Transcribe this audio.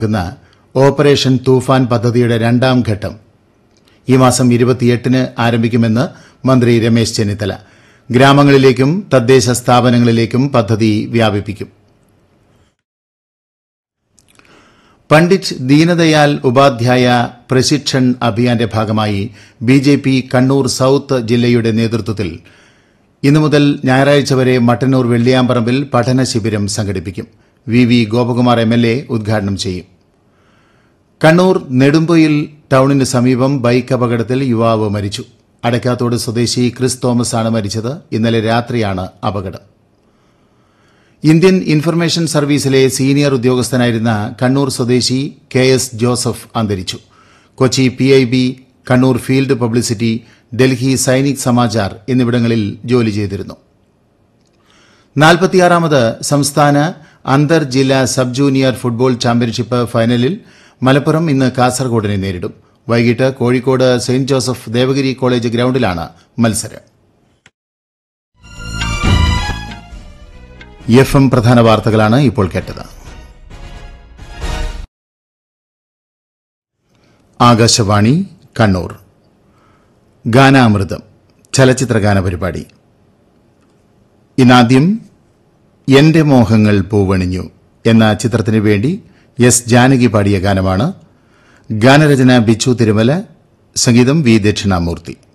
ക്കുന്ന ഓപ്പറേഷൻ തൂഫാൻ പദ്ധതിയുടെ രണ്ടാം ഘട്ടം ഈ മാസം ഇരുപത്തിയെട്ടിന് ആരംഭിക്കുമെന്ന് മന്ത്രി രമേശ് ചെന്നിത്തല ഗ്രാമങ്ങളിലേക്കും തദ്ദേശ സ്ഥാപനങ്ങളിലേക്കും പദ്ധതി വ്യാപിപ്പിക്കും പണ്ഡിറ്റ് ദീനദയാൽ ഉപാധ്യായ പ്രശിക്ഷൺ അഭിയാന്റെ ഭാഗമായി ബിജെപി കണ്ണൂർ സൌത്ത് ജില്ലയുടെ നേതൃത്വത്തിൽ ഇന്നു മുതൽ ഞായറാഴ്ച വരെ മട്ടന്നൂർ വെള്ളിയാമ്പറമ്പിൽ പഠന ശിബിരം സംഘടിപ്പിക്കും V V Gopakumar M L A ഉദ്ഘാടനം ചെയ്യും കണ്ണൂർ നെടുമ്പൊയിൽ ടൌണിന് സമീപം ബൈക്ക് അപകടത്തിൽ യുവാവ് മരിച്ചു അടക്കാത്തോട് സ്വദേശി ക്രിസ് തോമസ് ആണ് മരിച്ചത് ഇന്നലെ രാത്രിയാണ് അപകടം ഇന്ത്യൻ ഇൻഫർമേഷൻ സർവീസിലെ സീനിയർ ഉദ്യോഗസ്ഥനായിരുന്ന കണ്ണൂർ സ്വദേശി കെ എസ് ജോസഫ് അന്തരിച്ചു Kochi P I B Kannur field publicity Delhi Sainik Samachar എന്നിവിടങ്ങളിൽ ജോലി ചെയ്തിരുന്നു നാൽപ്പത്തിയാറാമത് സംസ്ഥാന അന്തർ ജില്ലാ സബ് ജൂനിയർ ഫുട്ബോൾ ചാമ്പ്യൻഷിപ്പ് ഫൈനലിൽ മലപ്പുറം ഇന്ന് കാസർഗോഡിനെ നേരിടും വൈകിട്ട് Kozhikode saint Joseph Devagiri college ഗ്രൌണ്ടിലാണ് മത്സരം എഫ് എം പ്രധാന വാർത്തകളാണ് ഇപ്പോൾ കേട്ടത് ആകാശവാണി കണ്ണൂർ ഗാനാമൃതം ചലച്ചിത്ര ഗാന പരിപാടി ഇന്നാദ്യം എന്റെ മോഹങ്ങൾ പൂവണിഞ്ഞു എന്ന ചിത്രത്തിനു വേണ്ടി എസ് ജാനകി പാടിയ ഗാനമാണ് ഗാനരചന ബിച്ചു തിരുമല സംഗീതം വി ദക്ഷിണാമൂർത്തി